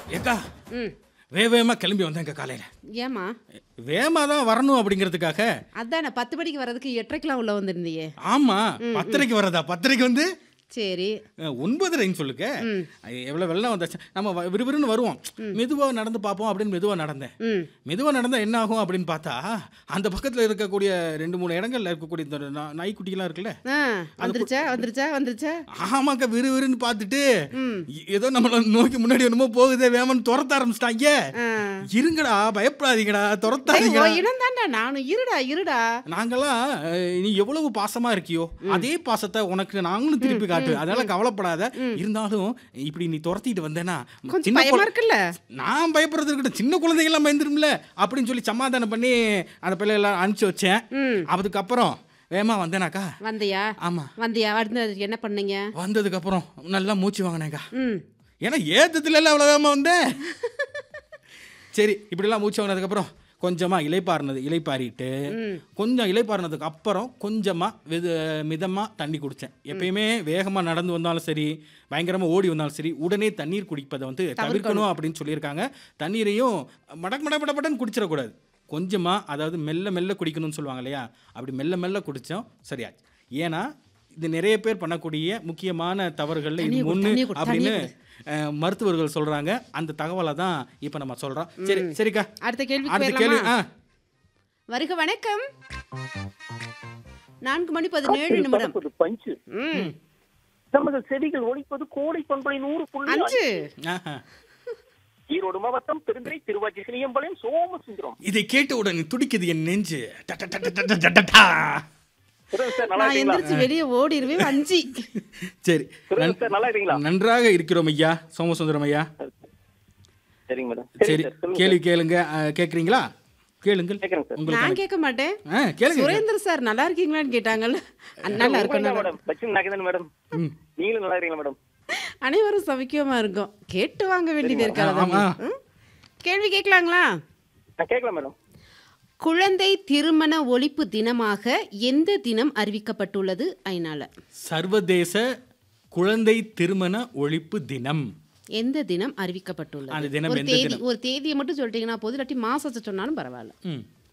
ஏக்கா ம் வே வேகமாக கிளம்பி வந்தேங்க காலையில் ஏம்மா வேகமாக தான் வரணும் அப்படிங்கிறதுக்காக அதானே பத்து மணிக்கு வர்றதுக்கு எட்டரைக்கெலாம் உள்ள வந்திருந்தியே ஆமாம் பத்தரைக்கு வரதா பத்தரைக்கு வந்து சரி அஹ், ஒன்பதரைன்னு சொல்லுங்க எவ்வளோ வெள்ளம் வந்தாச்சு நம்ம வ- விறுவிறுன்னு வருவோம் மெதுவாக நடந்து பார்ப்போம் அப்படின்னு மெதுவாக நடந்தேன் ம் மெதுவாக நடந்தால் என்ன ஆகும் அப்படின்னு பார்த்தா அந்த பக்கத்தில் இருக்கக்கூடிய ரெண்டு மூணு இடங்கள்ல இருக்கக்கூடிய இந்த நா- நாய்க்குட்டிலாம் இருக்குல்ல ஆ வந்துருச்சா வந்துருச்சா வந்துருச்சா ஆமாக்கா விறுவிறுன்னு பார்த்துட்டு ம். ஏதோ நம்மள நோக்கி முன்னாடி என்னமோ போகுதே வேமன்னு துரத்த ஆரம்பிச்சிட்டாங்க ஆ இருங்கடா பயப்படாதீங்கடா டேய், துரத்தாதீங்கடா உன் இனம் தாண்டா நானும் இருடா இருடா நாங்கெல்லாம் அஹ், நீ எவ்வளவு பாசமா இருக்கியோ அதே பாசத்தை உனக்கு நாங்களும் திருப்பி காட்டு அதனால கவலைப்படாத இருந்தாலும் இப்படி நீ துரத்திட்டு வந்தேன்னா கொஞ்சம் சின்ன பயமா குழ- இருக்குல்ல நான் பயப்படுறது இருக்கட்டும் சின்ன குழந்தைங்களாம் பயந்துரும்ல அப்படின்னு சொல்லி சமாதானம் பண்ணி அந்த பிள்ளையெல்லாம் அனுப்பிச்சு வச்சேன் ம் அதுக்கப்புறம் வேகமா வந்தேனாக்கா வந்தியா ஆமா வந்தியா அடுத்து அதுக்கு என்ன பண்ணீங்க வந்ததுக்கு அப்புறம் நல்லா மூச்சு வாங்கினேக்கா ம் ஏன்னா ஏத்தத்துல எல்லாம் அவ்வளோ வேகமா வந்தேன் சரி இப்படிலாம் மூச்சு வாங்கினதுக்கப்புறம் கொஞ்சமாக இலைப்பாறினது இலைப்பாரிட்டு ம். கொஞ்சம் இலைப்பாறினதுக்கு அப்புறம் கொஞ்சமாக வெது மிதமாக தண்ணி குடித்தேன் எப்பயுமே வேகமாக நடந்து வந்தாலும் சரி பயங்கரமாக ஓடி வந்தாலும் சரி உடனே தண்ணீர் குடிப்பதை வந்து தவிர்க்கணும் அப்படின்னு சொல்லியிருக்காங்க தண்ணீரையும் மடக் மட மடப்படன்னு குடிச்சிடக்கூடாது கொஞ்சமாக அதாவது மெல்ல மெல்ல குடிக்கணும்னு சொல்லுவாங்க இல்லையா அப்படி மெல்ல மெல்ல குடித்தோம் சரியாச்சு ஏன்னா இது நிறைய பேர் பண்ணக்கூடிய முக்கியமான தவறுகள்ல இது தண்ணியை குடி, ஒன்று தண்ணியை குடி, அப்படின்னு தண்ணியை அஹ், மருத்துவர்கள் சொல்றாங்க அந்த தகவலை தான் இப்போ நம்ம சொல்றோம் சரி சரிக்கா அடுத்த கேள்விக்கு அடுத்த கேள்வி போயிடலாமா ஆ வருக வணக்கம் நான்கு மணி பதினேழு நிமிடம் பறப்பது பஞ்சு ம் நமது செடிகள் ஒழிப்பது கோடை பண்பலை நூறு புள்ளி அஞ்சு ஆஹா. ஈரோடு மாவட்டம் பெருந்துறை திருவாச்சி சினியம்பாளையம் சோமசுந்தரம் இதை கேட்ட உடனே துடிக்குது என் நெஞ்சு ட, ட, ட, ட, ட, ட, ட, ட. சுரேஷ் சார் நல்லா நான் இருக்கீங்களா எந்திரிச்சு வெளியே ஓடிடுவே அஞ்சு சரி சுரேஷ் சார் நல்லா இருக்கீங்களா நன்றாக இருக்கிறோம் ஐயா சோமசுந்தரம் ஐயா சரிங்க மேடம் சரி சார் சொல்லுங்க கேள்வி கேளுங்க அஹ், கேக்குறீங்களா கேளுங்கள் கேட்குறேங்க சார் உங்களுக்கு நான் கேட்க மாட்டேன் ஆ கேளுங்க சுரேந்தர் சார் நல்லா இருக்கீங்களான்னு கேட்டாங்கல்ல அஹ் நல்லா இருக்கும் நல்லா மேடம் லட்சுமி நாகேந்திரன் மேடம் ம். நீங்களும் நல்லா இருக்கீங்களா மேடம் அனைவரும் சவிக்கியமா இருக்கும் கேட்டு வாங்க வேண்டியது இருக்காது ஆமா. தம்பி. ம்? கேள்வி கேட்கலாங்களா நான் கேட்கலாம் மேடம் குழந்தை திருமண ஒழிப்பு தினமாக எந்த தினம் அறிவிக்கப்பட்டுள்ளது ஐநால சர்வதேச குழந்தை திருமண ஒழிப்பு தினம் எந்த தினம் அறிவிக்கப்பட்டுள்ளது அந்த தினம் ஒரு எந்த தேதி ஒரு தேதியை மட்டும் சொல்லிட்டீங்கன்னா போதும் இல்லாட்டி மாசத்தை சொன்னாலும் பரவாயில்ல ம்